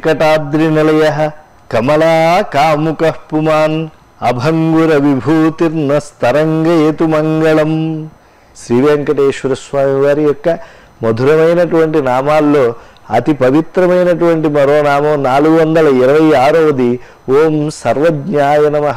వెంకటాద్రి నిలయ కమలా కాముక పుమాన్ అభంగుర విభూతిర్నస్తరంగయతు మంగళం శ్రీ వెంకటేశ్వర స్వామి వారి యొక్క మధురమైనటువంటి నామాల్లో అతి పవిత్రమైనటువంటి మరో నామం నాలుగు వందల ఇరవై ఆరవది ఓం సర్వజ్ఞాయ నమ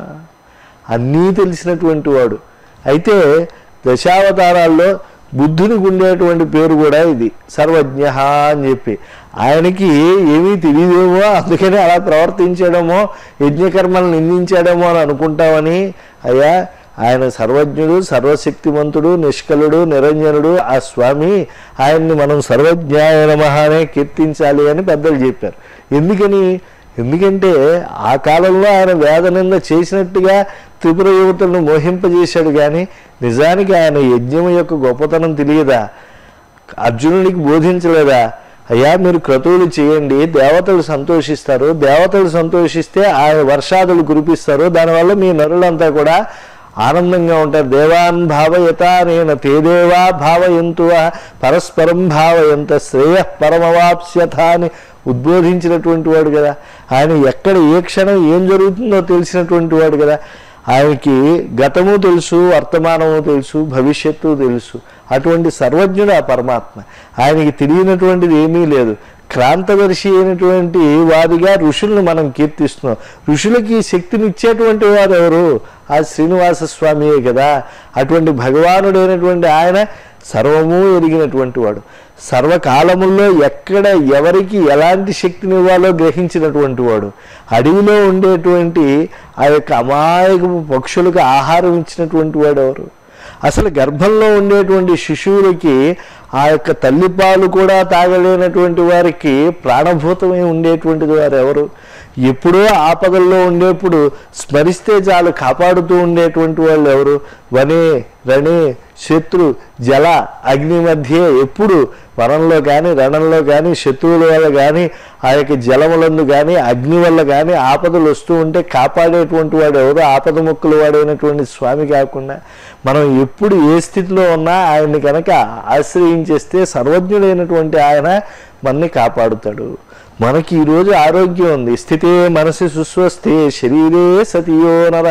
అన్నీ తెలిసినటువంటి వాడు అయితే దశావతారాల్లో బుద్ధునికి ఉండేటువంటి పేరు కూడా ఇది సర్వజ్ఞ అని చెప్పి ఆయనకి ఏమీ తెలియదేమో అందుకని అలా ప్రవర్తించడమో యజ్ఞకర్మలను నిందించడమో అని అనుకుంటామని అయ్యా ఆయన సర్వజ్ఞుడు సర్వశక్తిమంతుడు నిష్కలుడు నిరంజనుడు ఆ స్వామి ఆయన్ని మనం సర్వజ్ఞాయ నమః అనే కీర్తించాలి అని పెద్దలు చెప్పారు ఎందుకని ఎందుకంటే ఆ కాలంలో ఆయన వేదనింద చేసినట్టుగా త్రిపుర యువతులను మోహింపజేశాడు కానీ నిజానికి ఆయన యజ్ఞం యొక్క గొప్పతనం తెలియదా అర్జునుడికి బోధించలేదా అయ్యా మీరు క్రతువులు చేయండి దేవతలు సంతోషిస్తారు దేవతలు సంతోషిస్తే ఆయన వర్షాదులు కురిపిస్తారు దానివల్ల మీ నరులంతా కూడా ఆనందంగా ఉంటారు దేవాన్ భావయత నేను తేదేవా భావయంతువ పరస్పరం భావయంత శ్రేయ పరమవాప్స్యత అని ఉద్బోధించినటువంటి వాడు కదా ఆయన ఎక్కడ ఏ క్షణం ఏం జరుగుతుందో తెలిసినటువంటి వాడు కదా ఆయనకి గతము తెలుసు వర్తమానము తెలుసు భవిష్యత్తు తెలుసు అటువంటి సర్వజ్ఞుడు ఆ పరమాత్మ ఆయనకి తెలియనటువంటిది ఏమీ లేదు క్రాంతదర్శి అయినటువంటి వారిగా ఋషులను మనం కీర్తిస్తున్నాం ఋషులకి శక్తిని ఇచ్చేటువంటి వారు ఎవరు ఆ శ్రీనివాస స్వామియే కదా అటువంటి భగవానుడైనటువంటి ఆయన సర్వము ఎరిగినటువంటి వాడు సర్వకాలముల్లో ఎక్కడ ఎవరికి ఎలాంటి శక్తిని ఇవ్వాలో గ్రహించినటువంటి వాడు అడవిలో ఉండేటువంటి ఆ యొక్క అమాయకపు పక్షులకు ఆహారం ఇచ్చినటువంటి వాడు ఎవరు అసలు గర్భంలో ఉండేటువంటి శిశువులకి ఆ యొక్క తల్లిపాలు కూడా తాగలేనటువంటి వారికి ప్రాణభూతమై ఉండేటువంటిది వారు ఎవరు ఎప్పుడో ఆపదల్లో ఉండేప్పుడు స్మరిస్తే చాలు కాపాడుతూ ఉండేటువంటి వాళ్ళు ఎవరు వనే రణే శత్రు జల అగ్ని మధ్య ఎప్పుడు వనంలో కానీ రణంలో కానీ శత్రువుల వల్ల కానీ ఆ యొక్క జలములందు కానీ అగ్ని వల్ల కానీ ఆపదలు వస్తూ ఉంటే కాపాడేటువంటి వాడు ఎవరు ఆపద ముక్కులు వాడైనటువంటి స్వామి కాకుండా మనం ఎప్పుడు ఏ స్థితిలో ఉన్నా ఆయన్ని కనుక ఆశ్రయించేస్తే సర్వజ్ఞుడైనటువంటి ఆయన మనని కాపాడుతాడు మనకి ఈరోజు ఆరోగ్యం ఉంది స్థితే మనసి సుస్వస్థే శరీరే సతియో నర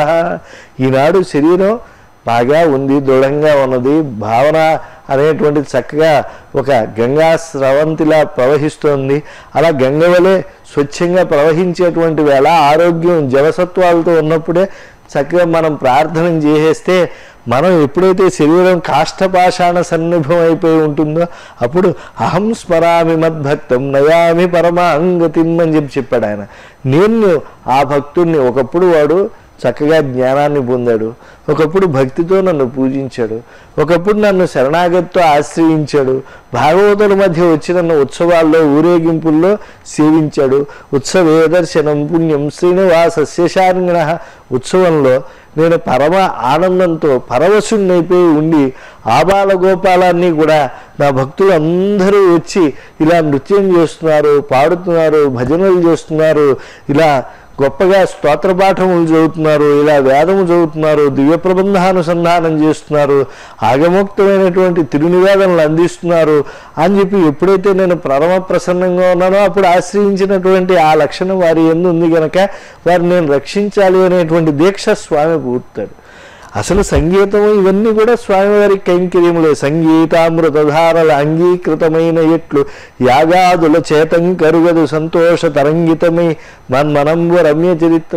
ఈనాడు శరీరం బాగా ఉంది దృఢంగా ఉన్నది భావన అనేటువంటిది చక్కగా ఒక గంగా స్రవంతిలా ప్రవహిస్తోంది అలా గంగ వలె స్వచ్ఛంగా ప్రవహించేటువంటి వేళ ఆరోగ్యం జవసత్వాలతో ఉన్నప్పుడే చక్కగా మనం ప్రార్థన చేసేస్తే మనం ఎప్పుడైతే శరీరం కాష్టపాషాణ సన్నిభం అయిపోయి ఉంటుందో అప్పుడు అహం స్మరామి మద్భక్తం నయామి పరమాంగతిం అని చెప్పి చెప్పాడు ఆయన నేను ఆ భక్తుడిని ఒకప్పుడు వాడు చక్కగా జ్ఞానాన్ని పొందాడు ఒకప్పుడు భక్తితో నన్ను పూజించాడు ఒకప్పుడు నన్ను శరణాగతితో ఆశ్రయించాడు భాగవతుల మధ్య వచ్చి నన్ను ఉత్సవాల్లో ఊరేగింపుల్లో సేవించాడు ఉత్సవే దర్శనం పుణ్యం శ్రీనివాసస్య శార్ంగిణ ఉత్సవంలో నేను పరమ ఆనందంతో పరవశుణ్ణైపోయి ఉండి ఆబాల గోపాలాన్ని కూడా నా భక్తులు అందరూ వచ్చి ఇలా నృత్యం చేస్తున్నారు పాడుతున్నారు భజనలు చేస్తున్నారు ఇలా గొప్పగా స్తోత్రపాఠములు చదువుతున్నారు ఇలా వేదము చదువుతున్నారు దివ్య ప్రబంధానుసంధానం చేస్తున్నారు ఆగమోక్తమైనటువంటి తిరునివేదనలు అందిస్తున్నారు అని చెప్పి ఎప్పుడైతే నేను పరమ ప్రసన్నంగా ఉన్నానో అప్పుడు ఆశ్రయించినటువంటి ఆ లక్షణం వారి ఎందు ఉంది కనుక వారిని నేను రక్షించాలి అనేటువంటి దీక్ష స్వామి పూర్తాడు అసలు సంగీతము ఇవన్నీ కూడా స్వామివారి కైంకర్యములే సంగీతామృతధారల అంగీకృతమైన ఎట్లు యాగాదుల చేతం కరుగదు సంతోష తరంగితమై మన్మనంబు రమ్య చరిత్ర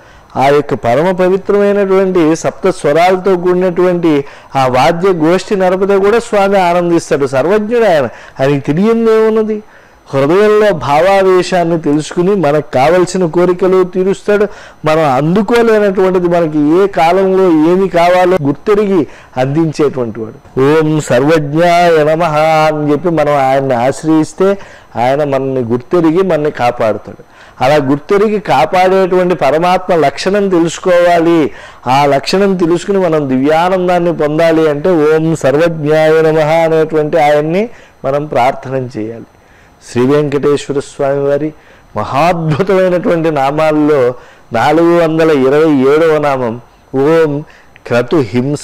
ఆ యొక్క పరమ పవిత్రమైనటువంటి సప్త స్వరాలతో కూడినటువంటి ఆ వాద్య గోష్ఠి నరపతే కూడా స్వామి ఆనందిస్తాడు సర్వజ్ఞుడు ఆయన ఆయనకి తెలియందేమున్నది హృదయంలో భావావేశాన్ని తెలుసుకుని మనకు కావలసిన కోరికలు తీరుస్తాడు మనం అందుకోలేనటువంటిది మనకి ఏ కాలంలో ఏమి కావాలో గుర్తెరిగి అందించేటువంటి వాడు ఓం సర్వజ్ఞాయ నమ అని చెప్పి మనం ఆయన్ని ఆశ్రయిస్తే ఆయన మనల్ని గుర్తెరిగి మనల్ని కాపాడుతాడు అలా గుర్తెరిగి కాపాడేటువంటి పరమాత్మ లక్షణం తెలుసుకోవాలి ఆ లక్షణం తెలుసుకుని మనం దివ్యానందాన్ని పొందాలి అంటే ఓం సర్వజ్ఞాయ నమ అనేటువంటి ఆయన్ని మనం ప్రార్థన చేయాలి శ్రీ వెంకటేశ్వర స్వామి వారి మహాద్భుతమైనటువంటి నామాల్లో నాలుగు వందల ఇరవై ఏడవ నామం ఓం క్రతు హింస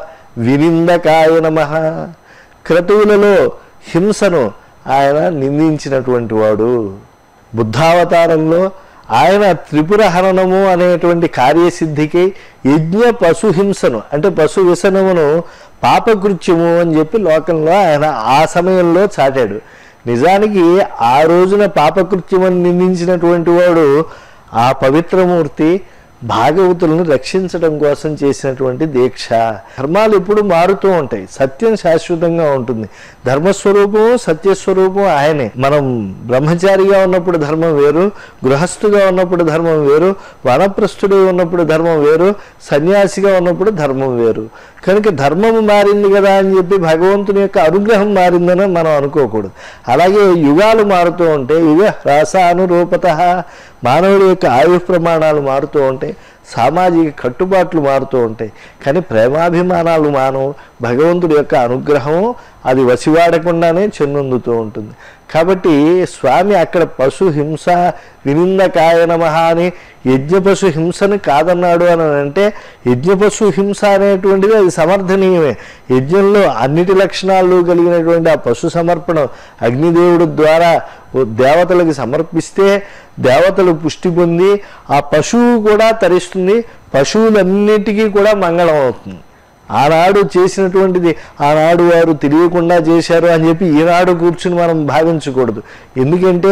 వినిందకాయ నమ క్రతువులలో హింసను ఆయన నిందించినటువంటి వాడు బుద్ధావతారంలో ఆయన త్రిపుర హరణము అనేటువంటి కార్యసిద్ధికి యజ్ఞ పశుహింసను అంటే పశు వ్యసనమును పాపకృత్యము అని చెప్పి లోకంలో ఆయన ఆ సమయంలో చాటాడు నిజానికి ఆ రోజున పాపకృత్యమని నిందించినటువంటి వాడు ఆ పవిత్రమూర్తి భాగవతులను రక్షించడం కోసం చేసినటువంటి దీక్ష ధర్మాలు ఎప్పుడు మారుతూ ఉంటాయి సత్యం శాశ్వతంగా ఉంటుంది ధర్మస్వరూపం సత్యస్వరూపం ఆయనే మనం బ్రహ్మచారిగా ఉన్నప్పుడు ధర్మం వేరు గృహస్థుగా ఉన్నప్పుడు ధర్మం వేరు వనప్రస్థుడు ఉన్నప్పుడు ధర్మం వేరు సన్యాసిగా ఉన్నప్పుడు ధర్మం వేరు కనుక ధర్మం మారింది కదా అని చెప్పి భగవంతుని యొక్క అనుగ్రహం మారిందని మనం అనుకోకూడదు అలాగే యుగాలు మారుతూ ఉంటే యుగ హ్రాసానురూపత మానవుడి యొక్క ఆయు ప్రమాణాలు మారుతూ ఉంటాయి సామాజిక కట్టుబాట్లు మారుతూ ఉంటాయి కానీ ప్రేమాభిమానాలు మానవు భగవంతుడి యొక్క అనుగ్రహం అది వసివాడకుండానే చెన్నందుతూ ఉంటుంది కాబట్టి స్వామి అక్కడ పశు హింస వినిందకాయ నమః అని యజ్ఞపశు హింసను కాదన్నాడు అని అంటే యజ్ఞపశు హింస అనేటువంటిది అది సమర్థనీయమే యజ్ఞంలో అన్నిటి లక్షణాలు కలిగినటువంటి ఆ పశు సమర్పణం అగ్నిదేవుడు ద్వారా ఓ దేవతలకు సమర్పిస్తే దేవతలు పుష్టి పొంది ఆ పశువు కూడా తరిస్తుంది పశువులన్నిటికీ కూడా మంగళం అవుతుంది ఆనాడు చేసినటువంటిది ఆనాడు వారు తెలియకుండా చేశారు అని చెప్పి ఈనాడు కూర్చుని మనం భావించకూడదు ఎందుకంటే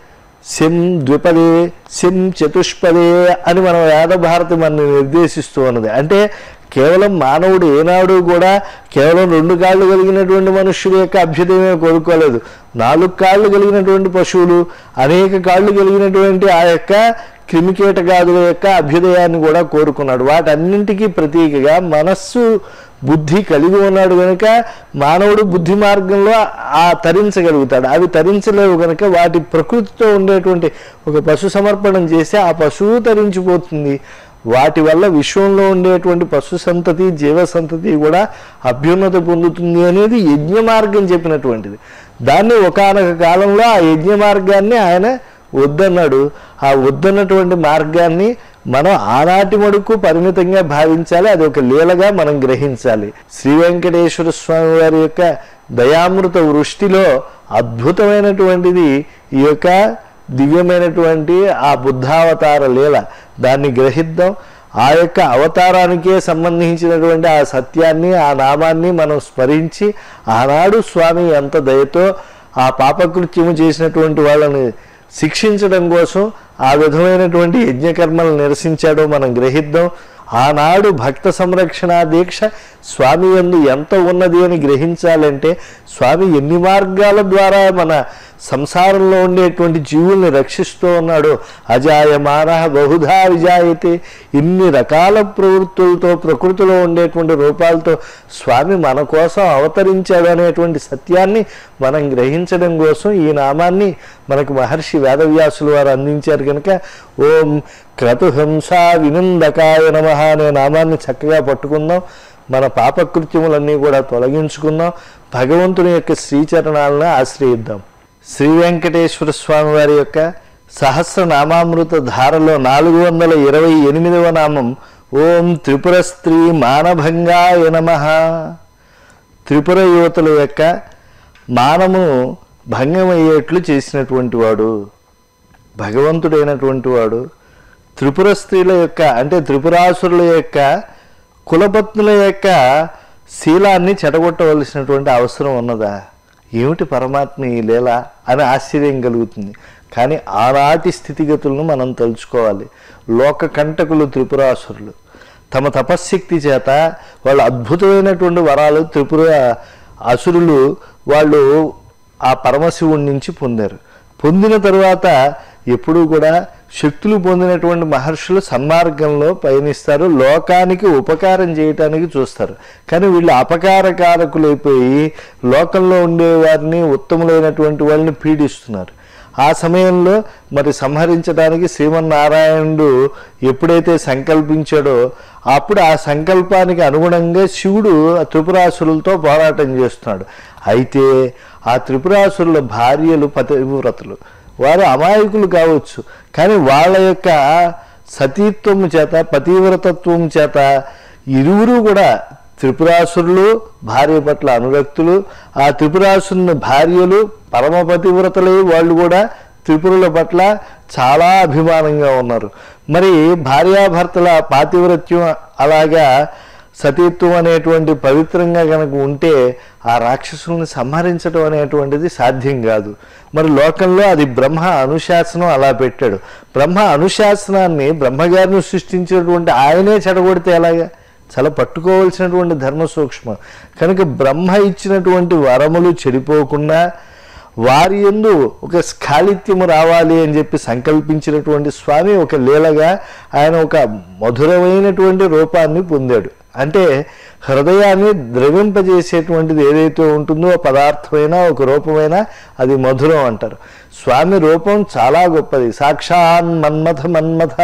శం ద్విపదే శం చతుష్పదే అని మనం వేదభారతి మనని నిర్దేశిస్తూ ఉన్నది అంటే కేవలం మానవుడు ఏనాడు కూడా కేవలం రెండు కాళ్ళు కలిగినటువంటి మనుష్యుల యొక్క అభ్యుదయమే కోరుకోలేదు నాలుగు కాళ్ళు కలిగినటువంటి పశువులు అనేక కాళ్ళు కలిగినటువంటి ఆ యొక్క క్రిమికీటకాదుల యొక్క అభ్యుదయాన్ని కూడా కోరుకున్నాడు వాటన్నింటికీ ప్రతీకగా మనస్సు బుద్ధి కలిగి ఉన్నాడు కనుక మానవుడు బుద్ధి మార్గంలో ఆ తరించగలుగుతాడు అవి తరించలేవు కనుక వాటి ప్రకృతితో ఉండేటువంటి ఒక పశు సమర్పణం చేస్తే ఆ పశువు తరించిపోతుంది వాటి వల్ల విశ్వంలో ఉండేటువంటి పశు సంతతి జీవ సంతతి కూడా అభ్యున్నతి పొందుతుంది అనేది యజ్ఞ మార్గం చెప్పినటువంటిది దాన్ని ఒకానొక కాలంలో ఆ యజ్ఞ మార్గాన్ని ఆయన వద్దన్నాడు ఆ వద్దన్నటువంటి మార్గాన్ని మనం ఆనాటి మడుకు పరిమితంగా భావించాలి అది ఒక లీలగా మనం గ్రహించాలి శ్రీ వెంకటేశ్వర స్వామి వారి యొక్క దయామృత వృష్టిలో అద్భుతమైనటువంటిది ఈ యొక్క దివ్యమైనటువంటి ఆ బుద్ధావతార లీల దాన్ని గ్రహిద్దాం ఆ యొక్క అవతారానికే సంబంధించినటువంటి ఆ సత్యాన్ని ఆ నామాన్ని మనం స్మరించి ఆనాడు స్వామి ఎంత దయతో ఆ పాపకృత్యము చేసినటువంటి వాళ్ళని శిక్షించడం కోసం ఆ విధమైనటువంటి యజ్ఞకర్మలను నిరసించాడో మనం గ్రహిద్దాం ఆనాడు భక్త సంరక్షణ దీక్ష స్వామి యందు ఎంత ఉన్నది అని గ్రహించాలంటే స్వామి ఎన్ని మార్గాల ద్వారా మన సంసారంలో ఉండేటువంటి జీవుల్ని రక్షిస్తూ ఉన్నాడు అజాయమాన బహుధా విజాయితే ఇన్ని రకాల ప్రవృత్తులతో ప్రకృతిలో ఉండేటువంటి రూపాలతో స్వామి మన కోసం అవతరించాడు అనేటువంటి సత్యాన్ని మనం గ్రహించడం కోసం ఈ నామాన్ని మనకు మహర్షి వేదవ్యాసులు వారు అందించారు కనుక ఓం క్రతుహంస వినందకాయ నమ అనే నామాన్ని చక్కగా పట్టుకుందాం మన పాపకృత్యములన్నీ కూడా తొలగించుకుందాం భగవంతుని యొక్క శ్రీచరణాలను ఆశ్రయిద్దాం శ్రీ వెంకటేశ్వర స్వామి వారి యొక్క సహస్రనామామృత ధారలో నాలుగు వందల ఇరవై ఎనిమిదవ నామం ఓం త్రిపుర స్త్రీ మానభంగాయ నమ త్రిపుర యువతుల యొక్క మానము భంగమయ్యేట్లు చేసినటువంటి వాడు భగవంతుడైనటువంటి వాడు త్రిపుర స్త్రీల యొక్క అంటే త్రిపురాసురుల యొక్క కులపత్నుల యొక్క శీలాన్ని చెడగొట్టవలసినటువంటి అవసరం ఉన్నదా ఏమిటి పరమాత్మ ఈ లీల అని ఆశ్చర్యం కలుగుతుంది కానీ ఆనాటి స్థితిగతులను మనం తలుచుకోవాలి లోక కంటకులు త్రిపురాసురులు తమ తపశ్శక్తి చేత వాళ్ళు అద్భుతమైనటువంటి వరాలు త్రిపుర అసురులు వాళ్ళు ఆ పరమశివుడి నుంచి పొందారు పొందిన తరువాత ఎప్పుడూ కూడా శక్తులు పొందినటువంటి మహర్షులు సన్మార్గంలో పయనిస్తారు లోకానికి ఉపకారం చేయటానికి చూస్తారు కానీ వీళ్ళు అపకారకారకులైపోయి లోకంలో ఉండేవారిని ఉత్తములైనటువంటి వాళ్ళని పీడిస్తున్నారు ఆ సమయంలో మరి సంహరించడానికి శ్రీమన్నారాయణుడు ఎప్పుడైతే సంకల్పించాడో అప్పుడు ఆ సంకల్పానికి అనుగుణంగా శివుడు ఆ త్రిపురాసురులతో పోరాటం చేస్తున్నాడు అయితే ఆ త్రిపురాసురుల భార్యలు పతివ్రతలు వారు అమాయకులు కావచ్చు కానీ వాళ్ళ యొక్క సతీత్వం చేత పతివ్రతత్వం చేత ఇరువురు కూడా త్రిపురాసురులు భార్య పట్ల అనురక్తులు ఆ త్రిపురాసురుని భార్యలు పరమ పతివ్రతలై వాళ్ళు కూడా త్రిపురుల పట్ల చాలా అభిమానంగా ఉన్నారు మరి భార్యాభర్తల పాతివ్రత్యం అలాగా సతీత్వం అనేటువంటి పవిత్రంగా కనుక ఉంటే ఆ రాక్షసుల్ని సంహరించడం అనేటువంటిది సాధ్యం కాదు మరి లోకంలో అది బ్రహ్మ అనుశాసనం అలా పెట్టాడు బ్రహ్మ అనుశాసనాన్ని బ్రహ్మగారిని సృష్టించినటువంటి ఆయనే చెడగొడితే ఎలాగా చాలా పట్టుకోవాల్సినటువంటి ధర్మ సూక్ష్మం కనుక బ్రహ్మ ఇచ్చినటువంటి వరములు చెడిపోకుండా వారి ఎందు ఒక స్ఖాళిత్యము రావాలి అని చెప్పి సంకల్పించినటువంటి స్వామి ఒక లీలగా ఆయన ఒక మధురమైనటువంటి రూపాన్ని పొందాడు అంటే హృదయాన్ని ద్రవింపజేసేటువంటిది ఏదైతే ఉంటుందో ఆ పదార్థమైనా ఒక రూపమైనా అది మధురం అంటారు స్వామి రూపం చాలా గొప్పది సాక్షాన్ మన్మథ మన్మథ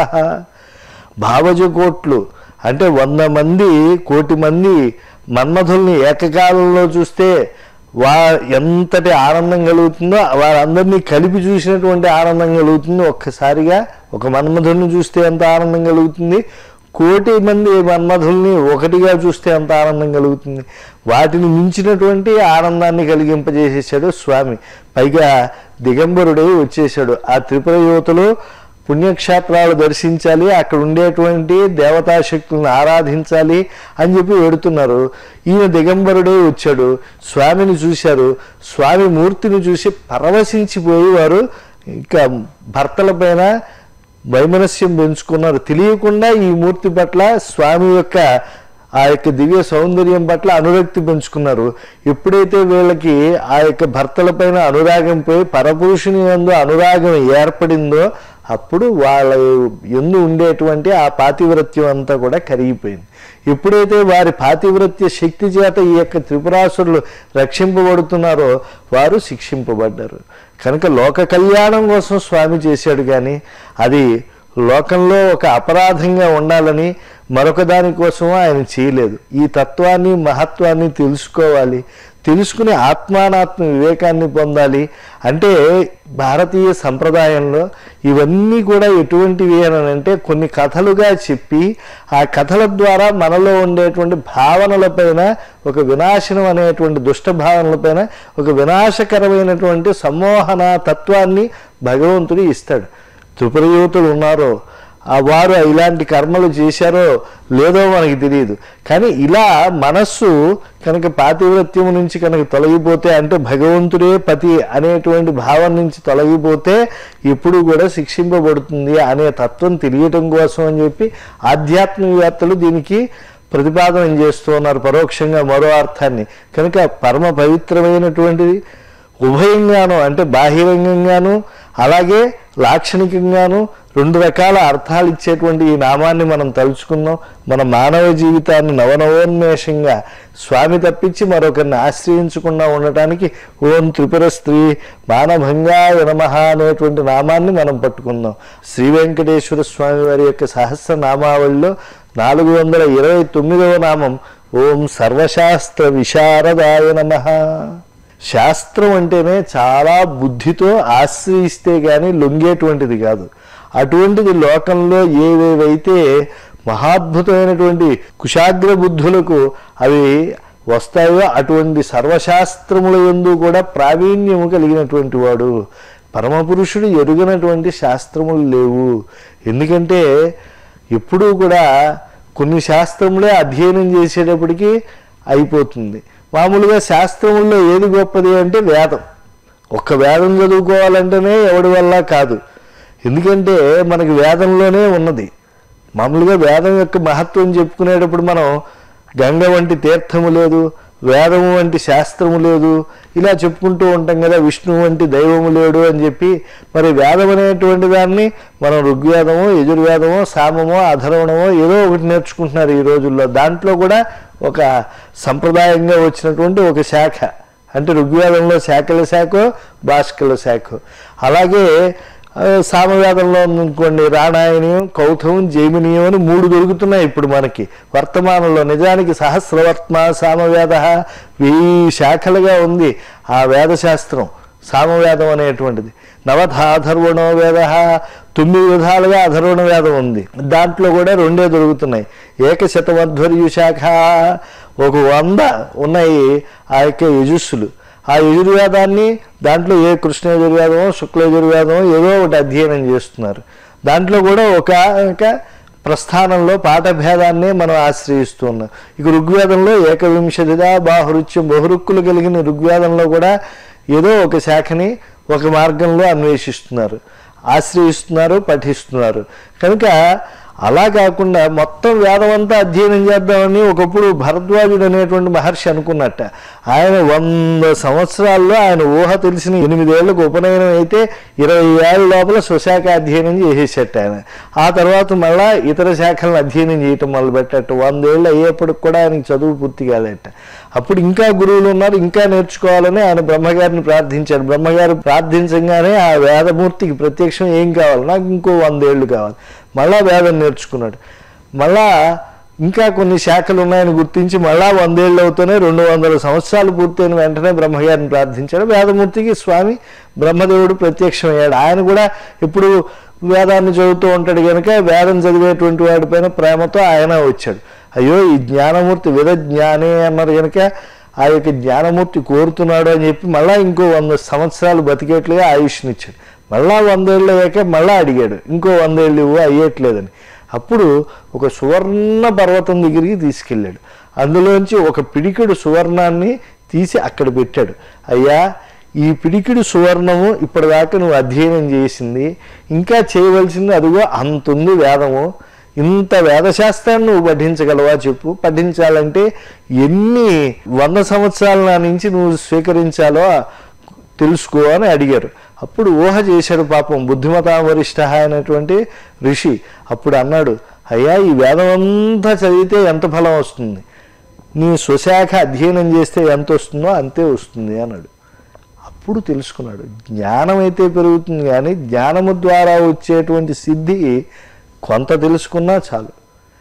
భావజ కోట్లు అంటే వంద మంది కోటి మంది మన్మధుల్ని ఏకకాలంలో చూస్తే వా ఎంతటి ఆనందం కలుగుతుందో వారందరినీ కలిపి చూసినటువంటి ఆనందం కలుగుతుంది ఒక్కసారిగా ఒక మన్మధుల్ని చూస్తే ఎంత ఆనందం కలుగుతుంది కోటి మంది మన్మధుల్ని ఒకటిగా చూస్తే ఎంత ఆనందం కలుగుతుంది వాటిని మించినటువంటి ఆనందాన్ని కలిగింపజేసేసాడు స్వామి పైగా దిగంబరుడై వచ్చేసాడు ఆ త్రిపుర యువతలో పుణ్యక్షేత్రాలు దర్శించాలి అక్కడ ఉండేటువంటి దేవతా శక్తులను ఆరాధించాలి అని చెప్పి వెడుతున్నారు ఈయన దిగంబరుడే వచ్చాడు స్వామిని చూశారు స్వామి మూర్తిని చూసి పరవశించిపోయి వారు ఇంకా భర్తల పైన వైమనస్యం పెంచుకున్నారు తెలియకుండా ఈ మూర్తి పట్ల స్వామి యొక్క ఆ యొక్క దివ్య సౌందర్యం పట్ల అనురక్తి పెంచుకున్నారు ఎప్పుడైతే వీళ్ళకి ఆ యొక్క భర్తల పైన అనురాగం పోయి పరపురుషుని యందు అనురాగం ఏర్పడిందో అప్పుడు వాళ్ళ ఎందు ఉండేటువంటి ఆ పాతివ్రత్యం అంతా కూడా కరిగిపోయింది ఎప్పుడైతే వారి పాతివ్రత్య శక్తి చేత ఈ యొక్క త్రిపురాసురులు రక్షింపబడుతున్నారో వారు శిక్షింపబడ్డారు కనుక లోక కళ్యాణం కోసం స్వామి చేశాడు కానీ అది లోకంలో ఒక అపరాధంగా ఉండాలని మరొక దానికోసం ఆయన చేయలేదు ఈ తత్వాన్ని మహత్వాన్ని తెలుసుకోవాలి తెలుసుకుని ఆత్మానాత్మ వివేకాన్ని పొందాలి అంటే భారతీయ సంప్రదాయంలో ఇవన్నీ కూడా ఎటువంటివి అని అంటే కొన్ని కథలుగా చెప్పి ఆ కథల ద్వారా మనలో ఉండేటువంటి భావనలపైన ఒక వినాశనం అనేటువంటి దుష్ట భావనలపైన ఒక వినాశకరమైనటువంటి సమ్మోహన తత్వాన్ని భగవంతుడు ఇస్తాడు త్రిపుర యువతులు ఉన్నారో ఆ వారు ఇలాంటి కర్మలు చేశారో లేదో మనకి తెలియదు కానీ ఇలా మనస్సు కనుక పాతివ్రత్యం నుంచి కనుక తొలగిపోతే అంటే భగవంతుడే పతి అనేటువంటి భావం నుంచి తొలగిపోతే ఎప్పుడు కూడా శిక్షింపబడుతుంది అనే తత్వం తెలియటం కోసం అని చెప్పి ఆధ్యాత్మికవేత్తలు దీనికి ప్రతిపాదన చేస్తూ ఉన్నారు పరోక్షంగా మరో అర్థాన్ని కనుక పరమ పవిత్రమైనటువంటిది ఉభయంగాను అంటే బాహిరంగంగాను అలాగే లాక్షణికంగాను రెండు రకాల అర్థాలు ఇచ్చేటువంటి ఈ నామాన్ని మనం తలుచుకుందాం మన మానవ జీవితాన్ని నవనవోన్మేషంగా స్వామి తప్పించి మరొకరిని ఆశ్రయించకుండా ఉండటానికి ఓం త్రిపుర స్త్రీ మానభంగాయ నమః అనేటువంటి నామాన్ని మనం పట్టుకుందాం శ్రీ వెంకటేశ్వర స్వామి వారి యొక్క సహస్ర నామావళిలో నాలుగు వందల ఇరవై తొమ్మిదవ నామం ఓం సర్వశాస్త్ర విశారదాయ నమః శాస్త్రం అంటేనే చాలా బుద్ధితో ఆశ్రయిస్తే కానీ లొంగేటువంటిది కాదు అటువంటిది లోకంలో ఏవేవైతే మహాద్భుతమైనటువంటి కుశాగ్ర బుద్ధులకు అవి వస్తాయో అటువంటి సర్వశాస్త్రముల ఎందు కూడా ప్రావీణ్యము కలిగినటువంటి వాడు పరమపురుషుడు ఎరుగనటువంటి శాస్త్రములు లేవు ఎందుకంటే ఎప్పుడూ కూడా కొన్ని శాస్త్రములే అధ్యయనం చేసేటప్పటికి అయిపోతుంది మామూలుగా శాస్త్రముల్లో ఏది గొప్పది అంటే వేదం ఒక్క వేదం చదువుకోవాలంటేనే ఎవడి వల్ల కాదు ఎందుకంటే మనకి వేదంలోనే ఉన్నది మామూలుగా వేదం యొక్క మహత్వం చెప్పుకునేటప్పుడు మనం గంగ వంటి తీర్థము లేదు వేదము వంటి శాస్త్రము లేదు ఇలా చెప్పుకుంటూ ఉంటాం కదా విష్ణువు వంటి దైవము లేడు అని చెప్పి మరి వేదం అనేటువంటి దాన్ని మనం ఋగ్వేదమో యజుర్వేదమో సామమో అధర్వణమో ఏదో ఒకటి నేర్చుకుంటున్నారు ఈ రోజుల్లో దాంట్లో కూడా ఒక సంప్రదాయంగా వచ్చినటువంటి ఒక శాఖ అంటే ఋగ్వేదంలో శాఖల శాఖ భాస్కల శాఖ అలాగే ఆ, సామవేదంలో ఉందనుకోండి రాణాయనీయం కౌథవం జైమినీయం అని మూడు దొరుకుతున్నాయి ఇప్పుడు మనకి వర్తమానంలో నిజానికి సహస్రవర్త్మ సామవేద వెయ్యి శాఖలుగా ఉంది ఆ వేదశాస్త్రం సామవేదం అనేటువంటిది నవధ అధర్వణో వేద తొమ్మిది విధాలుగా అధర్వణ వేదం ఉంది దాంట్లో కూడా రెండే దొరుకుతున్నాయి ఏకశతమధ్వర్యు శాఖ ఒక వంద ఉన్నాయి ఆ యొక్క యజుస్సులు ఆ యజుర్వేదాన్ని దాంట్లో ఏ కృష్ణ యజుర్వేదమో శుక్ల యజుర్వేదమో ఏదో ఒకటి అధ్యయనం చేస్తున్నారు దాంట్లో కూడా ఒక ఒక ప్రస్థానంలో పాఠభేదాన్నే మనం ఆశ్రయిస్తున్నాం ఇక ఋగ్వేదంలో ఏకవింశతిగా బాహురుత్యం బహురుక్కులు కలిగిన ఋగ్వేదంలో కూడా ఏదో ఒక శాఖని ఒక మార్గంలో అన్వేషిస్తున్నారు ఆశ్రయిస్తున్నారు పఠిస్తున్నారు కనుక అలా కాకుండా మొత్తం వేదం అంతా అధ్యయనం చేద్దామని ఒకప్పుడు భరద్వాజుడు అనేటువంటి మహర్షి అనుకున్నట్ట ఆయన వంద సంవత్సరాల్లో ఆయన ఊహ తెలిసిన ఎనిమిదేళ్లకు ఉపనయనం అయితే ఇరవై ఏళ్ళ లోపల స్వశాఖ అధ్యయనం చేసేసట ఆయన ఆ తర్వాత మళ్ళా ఇతర శాఖలను అధ్యయనం చేయటం మొదలుపెట్టట వందేళ్ళు అయ్యేప్పటికి కూడా ఆయనకి చదువు పూర్తి కాలేట అప్పుడు ఇంకా గురువులు ఉన్నారు ఇంకా నేర్చుకోవాలని ఆయన బ్రహ్మగారిని ప్రార్థించాడు బ్రహ్మగారు ప్రార్థించగానే ఆ వేదమూర్తికి ప్రత్యక్షం ఏం కావాలి నాకు ఇంకో వందేళ్ళు కావాలి మళ్ళా వేదం నేర్చుకున్నాడు మళ్ళా ఇంకా కొన్ని శాఖలు ఉన్నాయని గుర్తించి మళ్ళా వందేళ్ళు అవుతూనే రెండు వందల సంవత్సరాలు పూర్తయిన వెంటనే బ్రహ్మగారిని ప్రార్థించాడు వేదమూర్తికి స్వామి బ్రహ్మదేవుడు ప్రత్యక్షమయ్యాడు ఆయన కూడా ఇప్పుడు వేదాన్ని చదువుతూ ఉంటాడు కనుక వేదం చదివేటువంటి వాడిపైన ప్రేమతో ఆయన వచ్చాడు అయ్యో ఈ జ్ఞానమూర్తి విధ జ్ఞానే అన్నారు కనుక ఆ యొక్క జ్ఞానమూర్తి కోరుతున్నాడు అని చెప్పి మళ్ళా ఇంకో వంద సంవత్సరాలు బతికేట్లుగా ఆయుష్నిచ్చాడు మళ్ళా వందేళ్ళు అయ్యాక మళ్ళా అడిగాడు ఇంకో వందేళ్ళు ఇవ్వు అయ్యేట్లేదని అప్పుడు ఒక సువర్ణ పర్వతం దగ్గరికి తీసుకెళ్ళాడు అందులోంచి ఒక పిడికెడు సువర్ణాన్ని తీసి అక్కడ పెట్టాడు అయ్యా ఈ పిడికిడు సువర్ణము ఇప్పటిదాకా నువ్వు అధ్యయనం చేసింది ఇంకా చేయవలసింది అదిగో అంతుంది వేదము ఇంత వేదశాస్త్రాన్ని నువ్వు పఠించగలవా చెప్పు పఠించాలంటే ఎన్ని వంద సంవత్సరాల నా నుంచి నువ్వు స్వీకరించాలో తెలుసుకో అని అడిగారు అప్పుడు ఊహ చేశాడు పాపం బుద్ధిమతా వరిష్ట అనేటువంటి ఋషి అప్పుడు అన్నాడు అయ్యా ఈ వేదం అంతా చదివితే ఎంత ఫలం వస్తుంది నీ స్వశాఖ అధ్యయనం చేస్తే ఎంత వస్తుందో అంతే వస్తుంది అన్నాడు అప్పుడు తెలుసుకున్నాడు జ్ఞానం అయితే పెరుగుతుంది కానీ జ్ఞానము ద్వారా వచ్చేటువంటి సిద్ధి కొంత తెలుసుకున్నా చాలు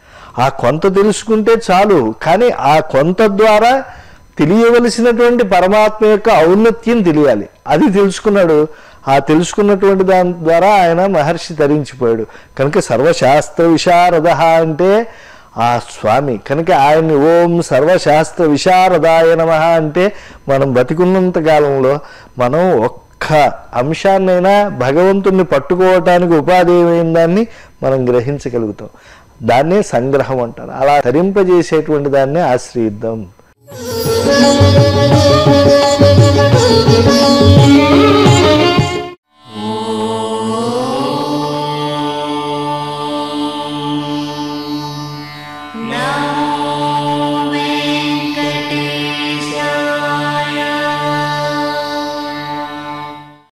ఆ కొంత తెలుసుకుంటే చాలు కానీ ఆ కొంత ద్వారా తెలియవలసినటువంటి పరమాత్మ యొక్క ఔన్నత్యం తెలియాలి అది తెలుసుకున్నాడు ఆ తెలుసుకున్నటువంటి దాని ద్వారా ఆయన మహర్షి తరించిపోయాడు కనుక సర్వశాస్త్ర విశారద అంటే ఆ స్వామి కనుక ఆయన్ని ఓం సర్వశాస్త్ర విశారదాయ నమ అంటే మనం బతికున్నంత కాలంలో మనం ఒక్క అంశాన్నైనా భగవంతుణ్ణి పట్టుకోవటానికి ఉపాధి ఏమైన దాన్ని మనం గ్రహించగలుగుతాం దాన్నే సంగ్రహం అంటారు అలా తరింపజేసేటువంటి దాన్నే ఆశ్రయిద్దాం Thank you.